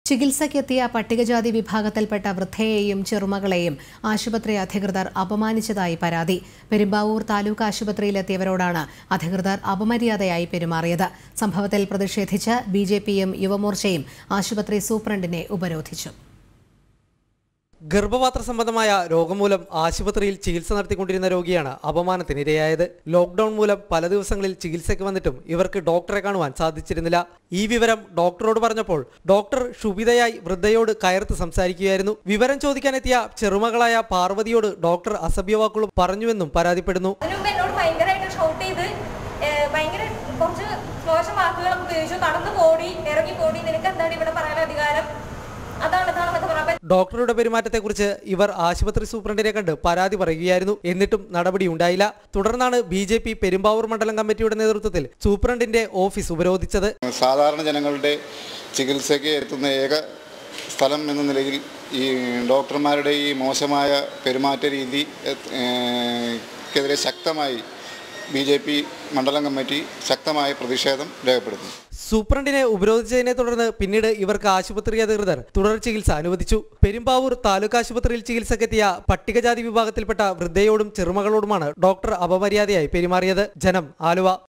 ചികിത്സയ്ക്കെത്തിയ പട്ടികജാതി വിഭാഗത്തിൽപ്പെട്ട വൃദ്ധയെയും ചെറുമകളെയും ആശുപത്രി അധികൃതർ അപമാനിച്ചതായി പരാതി പെരുമ്പാവൂർ താലൂക്ക് ആശുപത്രിയിലെത്തിയവരോടാണ് അധികൃതർ അപമര്യാദയായി പെരുമാറിയത് സംഭവത്തിൽ പ്രതിഷേധിച്ച് ബി ജെ പിയും യുവമോർച്ചയും ആശുപത്രി സൂപ്രണ്ടിനെ ഉപരോധിച്ചു ഗർഭപാത്ര സംബന്ധമായ രോഗം മൂലം ആശുപത്രിയിൽ ചികിത്സ നടത്തിക്കൊണ്ടിരുന്ന രോഗിയാണ് അപമാനത്തിനിരയായത് ലോക്ക്ഡൌൺ മൂലം പല ദിവസങ്ങളിൽ ചികിത്സയ്ക്ക് വന്നിട്ടും ഇവർക്ക് ഡോക്ടറെ കാണുവാൻ സാധിച്ചിരുന്നില്ല ഈ വിവരം ഡോക്ടറോട് പറഞ്ഞപ്പോൾ ഡോക്ടർ ക്ഷുഭിതയായി വൃദ്ധയോട് കയർത്ത് സംസാരിക്കുകയായിരുന്നു വിവരം ചോദിക്കാനെത്തിയ ചെറുമകളായ പാർവതിയോട് ഡോക്ടർ അസഭ്യവാക്കുകൾ പറഞ്ഞുവെന്നും പരാതിപ്പെടുന്നു അതിനു മുമ്പ് എന്നോട് ഭയങ്കരമായിട്ട് ഷൗട്ട് ചെയ്ത് ഏഹ്, ഭയങ്കര കുറച്ച് മോശം വാക്കുകളൊക്കെ ഉപയോഗിച്ചു നടന്നു പോടി ഇറങ്ങി പോടി നിനക്ക് എന്താണ് ഇവിടെ പറയാൻ അധികാരം അതാണ് ഇതാണെന്നൊക്കെ പറയാൻ ഡോക്ടറുടെ പെരുമാറ്റത്തെക്കുറിച്ച് ഇവർ ആശുപത്രി സൂപ്രണ്ടിനെ കണ്ട് പരാതി പറയുകയായിരുന്നു എന്നിട്ടും നടപടി ഉണ്ടായില്ല തുടർന്നാണ് ബി ജെ പി പെരുമ്പാവൂർ മണ്ഡലം കമ്മിറ്റിയുടെ നേതൃത്വത്തിൽ സൂപ്രണ്ടിന്റെ ഓഫീസ് ഉപരോധിച്ചത് സാധാരണ ജനങ്ങളുടെ ചികിത്സയ്ക്ക് എത്തുന്ന ഏക സ്ഥലം എന്ന നിലയിൽ ഈ ഡോക്ടർമാരുടെ ഈ മോശമായ പെരുമാറ്റ രീതി ഏഹ്, ക്കെതിരെ ശക്തമായി ബി ജെ പി മണ്ഡലം കമ്മിറ്റി ശക്തമായ പ്രതിഷേധം രേഖപ്പെടുത്തുന്നു സൂപ്രണ്ടിനെ ഉപരോധിച്ചതിനെ തുടർന്ന് പിന്നീട് ഇവർക്ക് ആശുപത്രി അധികൃതർ തുടർ ചികിത്സ അനുവദിച്ചു പെരുമ്പാവൂർ താലൂക്ക് ആശുപത്രിയിൽ ചികിത്സക്കെത്തിയ പട്ടികജാതി വിഭാഗത്തിൽപ്പെട്ട വൃദ്ധയോടും ചെറുമകളോടുമാണ് ഡോക്ടർ അപമര്യാദയായി പെരുമാറിയത് ജനം ആലുവ